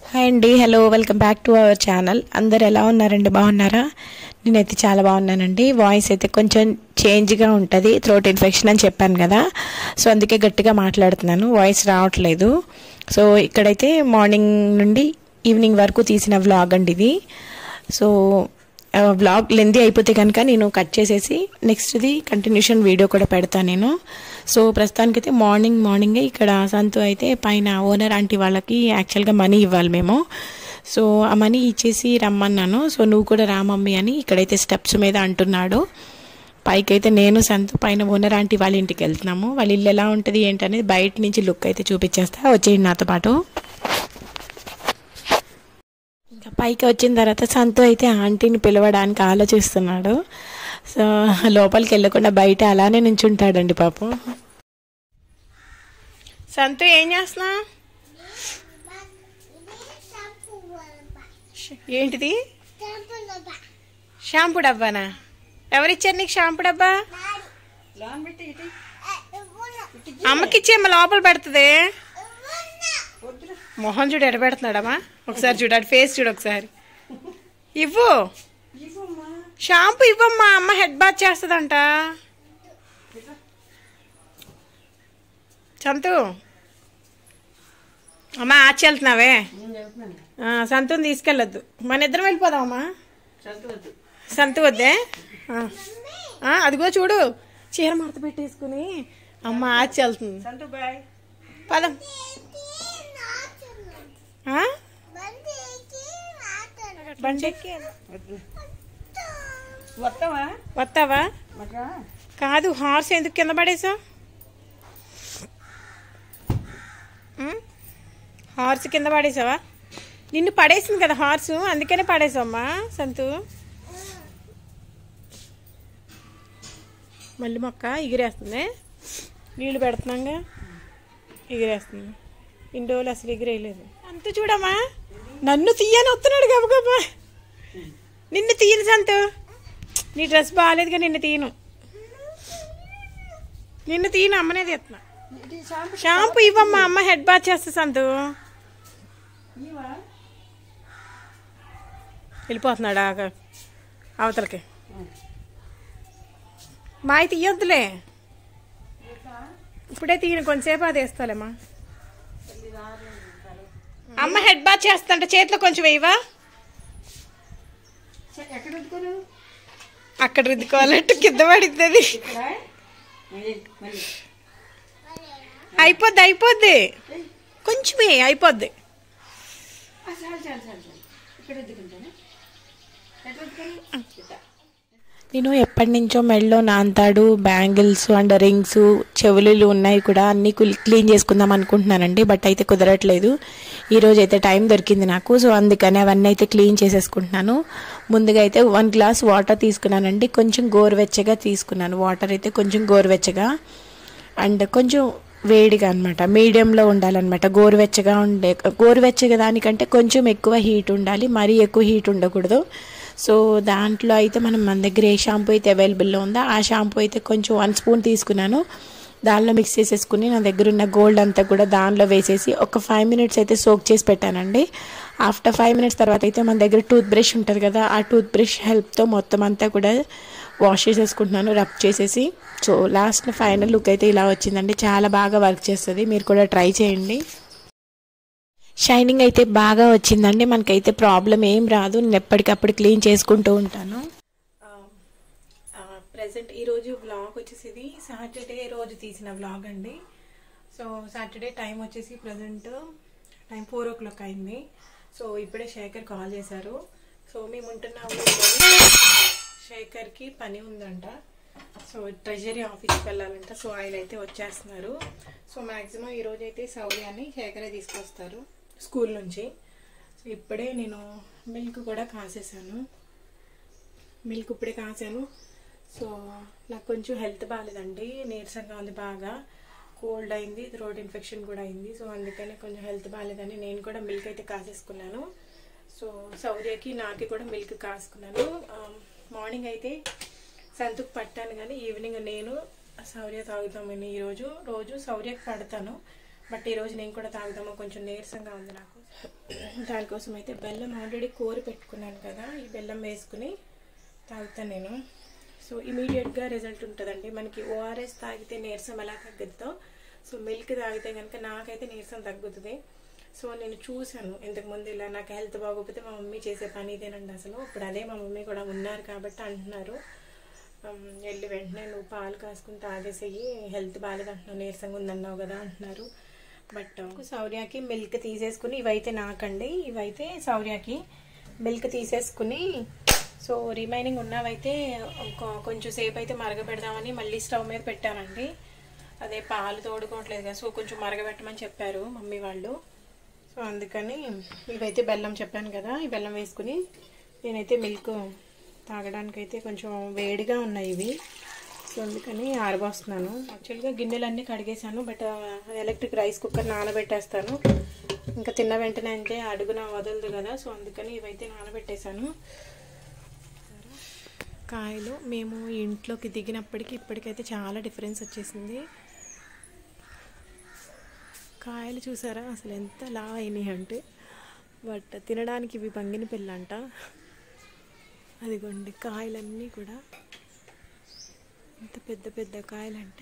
Hi అండి hello welcome back to our channel అందరు ఎలా ఉన్నారండి బాగున్నారా నేనైతే చాలా బాగున్నానండి వాయిస్ అయితే కొంచెం చేంజ్గా ఉంటుంది థ్రోట్ ఇన్ఫెక్షన్ అని చెప్పాను కదా సో అందుకే గట్టిగా మాట్లాడుతున్నాను వాయిస్ రావట్లేదు సో ఇక్కడైతే మార్నింగ్ నుండి ఈవినింగ్ వరకు తీసిన వ్లాగ్ అండి ఇది సో వ్లాగ్ లెందీ అయిపోతే కనుక నేను కట్ చేసేసి నెక్స్ట్ది కంటిన్యూషన్ వీడియో కూడా పెడతాను నేను సో ప్రస్తుతానికైతే మార్నింగ్ మార్నింగే ఇక్కడ సంతు అయితే పైన ఓనర్ ఆంటీ వాళ్ళకి యాక్చువల్గా మనీ ఇవ్వాలి మేము సో ఆ మనీ ఇచ్చేసి రమ్మన్నాను సో నువ్వు కూడా రా మమ్మీ అని ఇక్కడైతే స్టెప్స్ మీద అంటున్నాడు పైకి అయితే నేను సంతు పైన ఓనర్ ఆంటీ వాళ్ళ ఇంటికి వెళ్తున్నాము వాళ్ళ ఇల్లు ఎలా ఉంటుంది ఏంటనేది బయట నుంచి లుక్ అయితే చూపించేస్తా వచ్చేయండి నాతో పాటు ఇంకా పైకి వచ్చిన తర్వాత సంతు అయితే ఆంటీని పిలవడానికి ఆలోచిస్తున్నాడు సో లోపలికి వెళ్ళకుండా బయట అలానే నించుంటాడండి పాపం సంతు ఏం చేస్తున్నా ఏంటిది షాంపూ డబ్బానా ఎవరిచ్చారు నీకు షాంపూ డబ్బా అమ్మకిచ్చేమ్మ లోపల పెడుతుంది మొహం చూడు ఎడ పెడుతున్నాడమ్మా ఒకసారి చూడు అటు ఫేస్ చూడు ఒకసారి ఇవ్వు షాంపూ ఇవ్వమ్మా అమ్మ హెడ్ బాత్ చేస్తుందంట సంతు అమ్మా ఆచి వెళ్తున్నావే ఆ, సంతుని తీసుకెళ్ళొద్దు మన ఇద్దరం వెళ్ళిపోదామమ్మా సంతు వద్దే ఆ. ఆ, అదిగో చూడు చీర మడత పెట్టేసుకుని అమ్మ ఆచి వెళ్తుంది పదం ఆ? బండి ఎక్కి వస్తావా వస్తావా కాదు హార్స్ ఎందుకు కింద పడేసా హార్స్ కింద పడేసావా నిన్ను పడేసింది కదా హార్స్ అందుకనే పడేసావమ్మా సంతు మళ్ళీ మొక్క ఎగిరేస్తుంది నీళ్ళు పెడుతున్నాగా ఎగిరేస్తుంది ఇన్ని రోజులు అసలు ఎగిరేయలేదు అంత చూడమ్మా నన్ను తీయని వస్తున్నాడు గబగబా నిన్ను తీయను సంతు నీ డ్రెస్ బాగాలేదుగా నిన్ను తీయను నిన్ను తీయను అమ్మనే తీస్తున్నా షాంపూ ఇవ్వమ్మా అమ్మ హెడ్ బాత్ చేస్తా సంతు వెళ్ళిపోతున్నాడా ఆగ- అవతలకి మాయ తీయొద్దులే ఇప్పుడే తీయను కొంచెంసేపు అది వేస్తాలేమ్మా అమ్మ హెడ్ బాత్ చేస్తంట చేతిలో కొంచెం వేయవా ఎక్కడ వదుకోరు అక్కడ రుద్దుకోవాలంటే కింద పడుతుంది ఇక్కడ మళ్ళీ మళ్ళీ అయిపోద్ది అయిపోద్ది కొంచెమే అయిపోద్ది ఆ, చాలు చాలు చాలు చాలు ఇక్కడ వద్దుకుంటాను ఎక్కడ వదుకోరు ఇట్లా. నేను ఎప్పటి నుంచో మెడలో నాంతాడు బ్యాంగిల్స్ అండ్ రింగ్స్ చెవులు ఉన్నాయి కూడా అన్నీ కుల్- క్లీన్ చేసుకుందాం అనుకుంటున్నానండి బట్ అయితే కుదరట్లేదు ఈరోజు అయితే టైం దొరికింది నాకు సో అందుకని అవన్నీ అయితే క్లీన్ చేసేసుకుంటున్నాను ముందుగా అయితే వన్ గ్లాస్ వాటర్ తీసుకున్నానండి కొంచెం గోరువెచ్చగా తీసుకున్నాను వాటర్ అయితే కొంచెం గోరువెచ్చగా అండ్ కొంచెం వేడిగా అనమాట మీడియంలో ఉండాలన్నమాట గోరువెచ్చగా ఉండే గోరువెచ్చగా దానికంటే కొంచెం ఎక్కువ హీట్ ఉండాలి మరీ ఎక్కువ హీట్ ఉండకూడదు సో దాంట్లో అయితే మనం మన దగ్గర ఏ షాంపూ అయితే అవైలబుల్లో ఉందో ఆ షాంపూ అయితే కొంచెం వన్ స్పూన్ తీసుకున్నాను దానిలో మిక్స్ చేసేసుకుని నా దగ్గర ఉన్న గోల్డ్ అంతా కూడా దానిలో వేసేసి ఒక ఫైవ్ మినిట్స్ అయితే సోక్ చేసి పెట్టానండి ఆఫ్టర్ ఫైవ్ మినిట్స్ తర్వాత అయితే మన దగ్గర టూత్ బ్రష్ ఉంటుంది కదా ఆ టూత్ బ్రష్ హెల్ప్తో మొత్తం అంతా కూడా వాష్ చేసేసుకుంటున్నాను రబ్ చేసేసి సో లాస్ట్ ఫైనల్ లుక్ అయితే ఇలా వచ్చిందండి చాలా బాగా వర్క్ చేస్తుంది మీరు కూడా ట్రై చేయండి షైనింగ్ అయితే బాగా వచ్చిందండి మనకైతే ప్రాబ్లం ఏం రాదు నేను ఎప్పటికప్పుడు క్లీన్ చేసుకుంటూ ఉంటాను ప్రజెంట్ ఈరోజు వ్లాగ్ వచ్చేసి ఇది సాటర్డే రోజు తీసిన వ్లాగ్ అండి సో సాటర్డే టైం వచ్చేసి present time four o'clock అయింది సో ఇప్పుడే శేఖర్ కాల్ చేశారు సో మేము ఉంటున్న ఊళ్ళో శేఖర్కి పని ఉందంట సో ట్రెజరీ ఆఫీస్కి వెళ్ళాలంట సో ఆయన అయితే వచ్చేస్తున్నారు సో మ్యాక్సిమం ఈరోజు అయితే సౌర్యాన్ని శేఖరే తీసుకొస్తారు స్కూల్ నుంచి సో ఇప్పుడే నేను మిల్క్ కూడా కాసేసాను మిల్క్ ఇప్పుడే కాసాను సో నాకు కొంచెం హెల్త్ బాగాలేదండి నీరసంగా ఉంది బాగా కోల్డ్ అయింది థ్రోట్ ఇన్ఫెక్షన్ కూడా అయింది సో అందుకని కొంచెం హెల్త్ బాగాలేదని నేను కూడా మిల్క్ అయితే కాసేసుకున్నాను సో సౌర్యకి నాకి కూడా మిల్క్ కాసుకున్నాను మార్నింగ్ అయితే సంతుకు పట్టాను కానీ ఈవినింగ్ నేను శౌర్య తాగుతామని ఈరోజు రోజు శౌర్యకి పడతాను బట్ ఈరోజు నేను కూడా తాగుదాము కొంచెం నీరసంగా ఉంది నాకు దానికోసం అయితే బెల్లం ఆల్రెడీ కోరి పెట్టుకున్నాను కదా ఈ బెల్లం వేసుకుని తాగుతాను నేను సో ఇమీడియట్గా రిజల్ట్ ఉంటుందండి మనకి ఓఆర్ఎస్ తాగితే నీరసం ఎలా తగ్గుతుందో సో మిల్క్ తాగితే కనుక నాకైతే నీరసం తగ్గుతుంది సో నేను చూశాను ఇంతకుముందు ఇలా నాకు హెల్త్ బాగోకపోతే మా మమ్మీ చేసే పని ఇదేనండి అసలు ఇప్పుడు అదే మా మమ్మీ కూడా ఉన్నారు కాబట్టి అంటున్నారు "ఉమ్, వెళ్ళి వెంటనే నువ్వు పాలు కాసుకుని తాగేసేయి హెల్త్ బాగాలేదు అంటున్నావు నీరసంగా ఉందన్నావు కదా అంటున్నారు బట్ సౌర్యాకి మిల్క్ తీసేసుకుని ఇవైతే నాకండి ఇవైతే సౌర్యాకి మిల్క్ తీసేసుకుని సో రిమైనింగ్ ఉన్నవైతే కొ- కొంచెం సేపు అయితే మరగబెడదామని మళ్ళీ స్టవ్ మీద పెట్టానండి అదే పాలు తోడుకోవట్లేదు కదా సో కొంచెం మరగబెట్టమని చెప్పారు మమ్మీ వాళ్ళు సో అందుకని ఇవైతే బెల్లం చెప్పాను కదా ఈ బెల్లం వేసుకుని నేనైతే మిల్క్ తాగడానికైతే కొంచెం వేడిగా ఉన్నాయి ఇవి సో అందుకని ఆరబోస్తున్నాను యాక్చువల్గా గిన్నెలన్నీ కడిగేశాను బట్ ఎలక్ట్రిక్ రైస్ కుక్కర్ నానబెట్టేస్తాను ఇంకా తిన్న వెంటనే అంటే అడుగున వదలదు కదా సో అందుకని ఇవైతే నానబెట్టేశాను కాయలు మేము ఇంట్లోకి దిగినప్పటికీ ఇప్పటికైతే చాలా డిఫరెన్స్ వచ్చేసింది కాయలు చూసారా అసలు ఎంత లావ్ అయినాయి అంటే బట్ తినడానికి ఇవి బంగిన పిల్లంట అదిగోండి కాయలన్నీ కూడా ఎంత పెద్ద పెద్ద కాయలంటే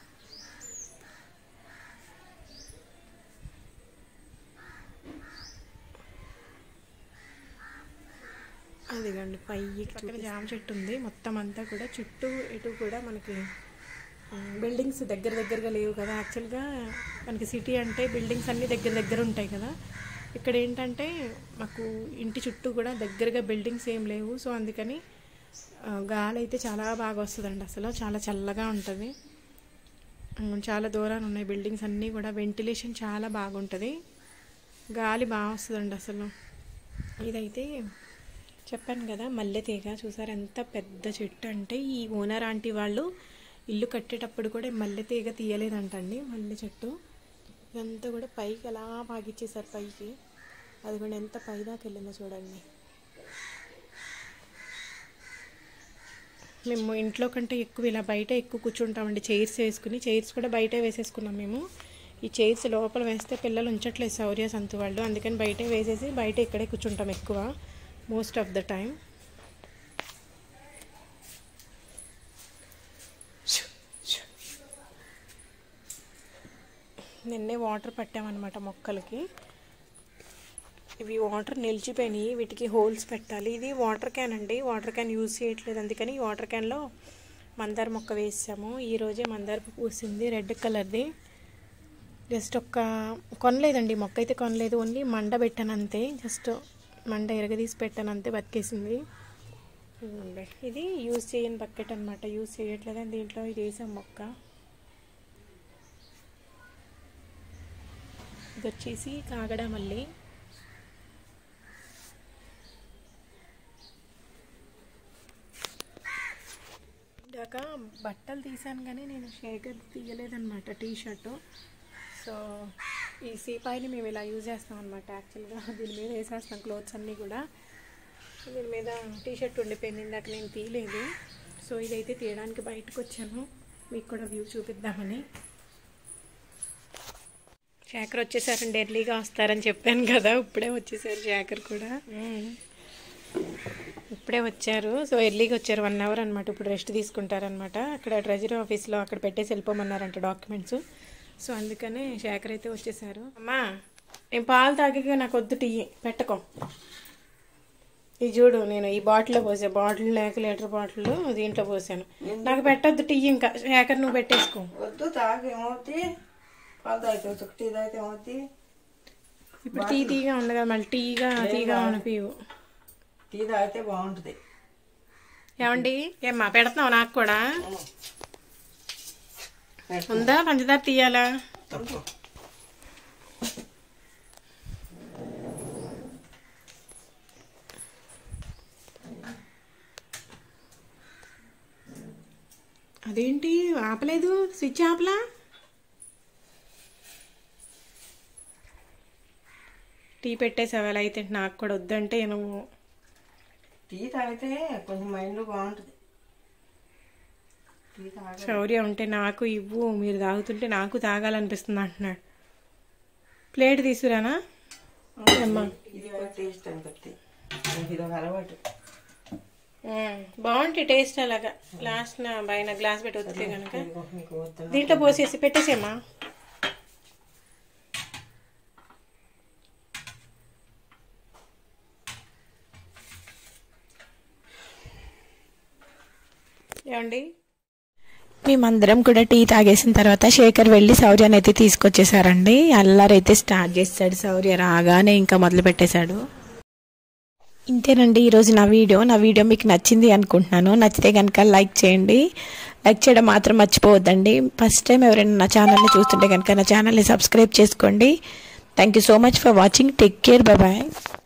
అదిగోండి పైకి పక్కన జామ చెట్టు ఉంది మొత్తం అంతా కూడా చుట్టూ ఇటు కూడా మనకి బిల్డింగ్స్ దగ్గర దగ్గరగా లేవు కదా యాక్చువల్గా మనకి సిటీ అంటే బిల్డింగ్స్ అన్నీ దగ్గర దగ్గర ఉంటాయి కదా ఇక్కడ ఏంటంటే మాకు ఇంటి చుట్టూ కూడా దగ్గరగా బిల్డింగ్స్ ఏం లేవు సో అందుకని ఆ, గాలి అయితే చాలా బాగా వస్తుందండి అసలు చాలా చల్లగా ఉంటుంది ఉమ్, చాలా దూరాలు ఉన్నాయి బిల్డింగ్స్ అన్నీ కూడా వెంటిలేషన్ చాలా బాగుంటుంది గాలి బాగా వస్తుందండి అసలు ఇదైతే చెప్పాను కదా మల్లె తీగ చూసారు ఎంత పెద్ద చెట్టు అంటే ఈ ఓనర్ ఆంటీ వాళ్ళు ఇల్లు కట్టేటప్పుడు కూడా ఈ మల్లె తీగ తీయలేదంటండి మల్లె చెట్టు ఇదంతా కూడా పైకి అలా పాగిచ్చేసారు పైకి అది కూడా ఎంత పైదాకా వెళ్ళిందో చూడండి మేము ఇంట్లో కంటే ఎక్కువ ఇలా బయట ఎక్కువ కూర్చుంటామండి చైర్స్ వేసుకుని చైర్స్ కూడా బయటే వేసేసుకున్నాం మేము ఈ చైర్స్ లోపల వేస్తే పిల్లలు ఉంచట్లేదు శౌర్య సంతు వాళ్ళు అందుకని బయటే వేసేసి బయట ఇక్కడే కూర్చుంటాం ఎక్కువ మోస్ట్ ఆఫ్ ద టైం నిన్నే వాటర్ పట్టామన్నమాట మొక్కలకి ఇవి వాటర్ నిలిచిపోయినాయి వీటికి హోల్స్ పెట్టాలి ఇది వాటర్ క్యాన్ అండి వాటర్ క్యాన్ యూజ్ చేయట్లేదు అందుకని ఈ వాటర్ క్యాన్లో మందార మొక్క వేసాము ఈరోజే మందార పువ్వు పూసింది రెడ్ కలర్ది జస్ట్ ఒక్క కొనలేదండి మొక్క అయితే కొనలేదు ఓన్లీ మండ పెట్టాను అంతే జస్ట్ మండ ఎరగదీసి పెట్టాను అంతే బతికేసింది ఇదిగోండి. ఇది యూజ్ చేయని బకెట్ అనమాట యూజ్ చేయట్లేదని దీంట్లో ఇది వేసాం మొక్క ఇది వచ్చేసి కాగడ మళ్ళీ ఇందాక బట్టలు తీసాను కానీ నేను షేకర్ తీయలేదన్నమాట టీ షర్టు సో ఈ సీపాయిని మేము ఇలా యూజ్ చేస్తాం అనమాట యాక్చువల్గా దీని మీద వేసేస్తాం క్లోత్స్ అన్నీ కూడా దీని మీద టీ షర్ట్ ఉండిపోయింది ఇందాక నేను తీయలేదు సో ఇదైతే తీయడానికి బయటకు వచ్చాను మీకు కూడా వ్యూ చూపిద్దామని శేఖర్ వచ్చేసారండి ఎర్లీగా వస్తారని చెప్పాను కదా ఇప్పుడే వచ్చేసారు శేఖర్ కూడా ఇప్పుడే వచ్చారు సో ఎర్లీగా వచ్చారు వన్ అవర్ అనమాట ఇప్పుడు రెస్ట్ తీసుకుంటారనమాట అక్కడ ట్రెజరీ ఆఫీస్లో అక్కడ పెట్టేసి వెళ్ళిపోమన్నారంట డాక్యుమెంట్స్ సో అందుకనే శేఖర్ అయితే వచ్చేసారు అమ్మా నేను పాలు తాగిగా నాకు వద్దు టీ పెట్టకో ఇది చూడు నేను ఈ బాటిల్లో పోసా బాటిల్ లేక లీటర్ బాటిల్ దీంట్లో పోసాను నాకు పెట్టొద్దు టీ ఇంకా శేఖర్ నువ్వు పెట్టేసుకో వద్దు తాగి ఏమవుద్ది పాలు తాగితే ఒక టీ తాగితే ఏమవుద్ది ఇప్పుడు టీ తీగా ఉండగా మళ్ళీ టీగా తీగా అనిపించవు టీ తాగితే బాగుంటుంది ఏమండి ఏమ్మా పెడుతున్నావు నాకు కూడా ఉందా పంచదార తీయాలా తప్పు అదేంటి ఆపలేదు స్విచ్ ఆపలా టీ పెట్టేసావు ఎలా అయితే నాకు కూడా వద్దంటే నువ్వు టీ తాగితే కొంచెం మైండ్ బాగుంటుంది టీ తాగ శౌర్య ఉంటే నాకు ఇవ్వు మీరు తాగుతుంటే నాకు తాగాలనిపిస్తుంది అంటున్నాడు ప్లేట్ తీసుకురానా అమ్మా ఇది ఒక టేస్ట్ అనిపిస్తుంది నాకు ఇది ఒక అలవాటు బాగుంటాయి టేస్ట్ అలాగా లాస్ట్ నా పైన గ్లాస్ పెట్టి వదిలే కనుక ఇదిగో నీకు వద్దు దీంట్లో పోసేసి పెట్టేసేమ్మా ఏమండి మేమందరం కూడా టీ తాగేసిన తర్వాత శేఖర్ వెళ్ళి శౌర్యాన్ని అయితే తీసుకొచ్చేసారండి అల్లరైతే స్టార్ట్ చేస్తాడు శౌర్య రాగానే ఇంకా మొదలు పెట్టేశాడు ఇంతేనండి ఈరోజు నా వీడియో నా వీడియో మీకు నచ్చింది అనుకుంటున్నాను నచ్చితే కనుక లైక్ చేయండి లైక్ చేయడం మాత్రం మర్చిపోవద్దండి ఫస్ట్ టైం ఎవరైనా నా ఛానల్ని చూస్తుంటే కనుక నా ఛానల్ని సబ్స్క్రైబ్ చేసుకోండి thank you so much for watching take care bye